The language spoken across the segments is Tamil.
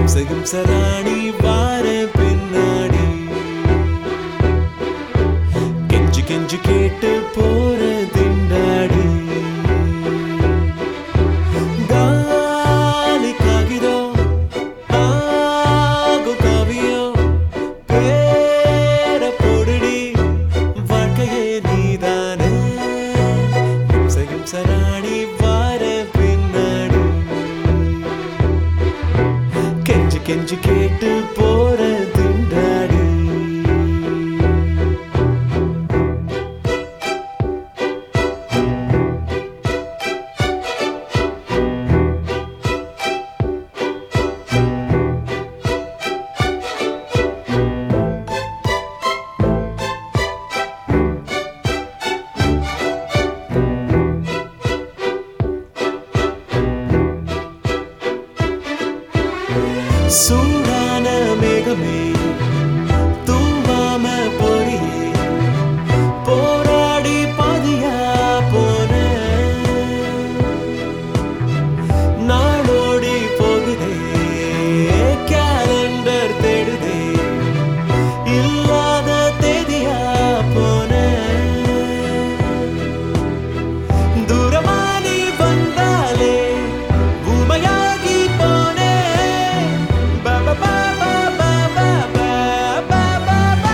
இம்ச இம்ச ராணி வார பின்னாடி கெஞ்சு கெஞ்சு கேட்டு போற திண்டாடி காலி காகிதம் ஆகும் காவியம் பேர பொடுடி வாழ்க்கையே நீதானே இம்ச இம்ச ராணி வார பின்னாடி கெஞ்சு கெஞ்சு கேட்டு போற திண்டாடி சூடான மேகமே தூவாம பொறியே போராடி பாதியா போன நாடோடி போகுதே கேலண்டர் தேடுதே இல்லாத தேதியா போன தூரமானி வந்தாலே ஊமையாகி போனே பாபா பாபா பாபா பாபா பாபா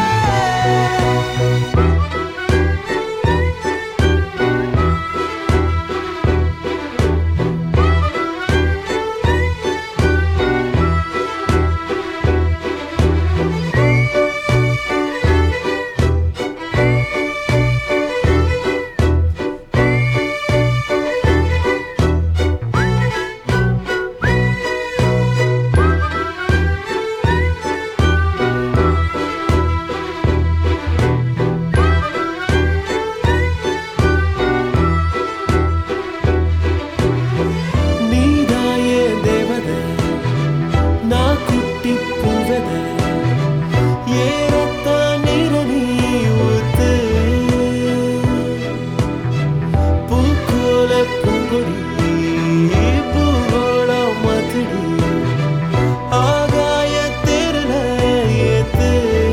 நீதாயே தேவதை நான் குட்டி பூவதை ஏறத்தான் நீர நீ ஊத்து பூக்கோல பூங்கொடி பூங்கோளம் மதுடி ஆகாய தெருல ஏத்து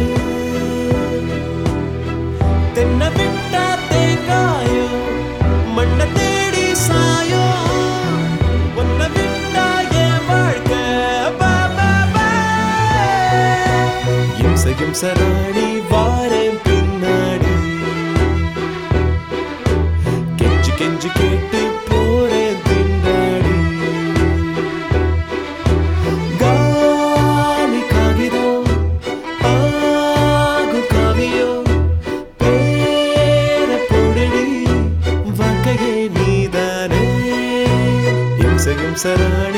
தென்ன விட்டா தேங்காயோ மண்ண தேடி சாயோ உன்னை விட்டா என் வாழ்க்கை பா, பா, பா. இம்ச இம்ச ராணி வாரேன் பின்னாடி கெஞ்சு கெஞ்சு கேட்டு போறேன் திண்டாடி காலி காகிதம் ஆகும் காவியம் பேர பொடடி வாழ்க்கையே நீதானே இம்ச இம்ச ராணி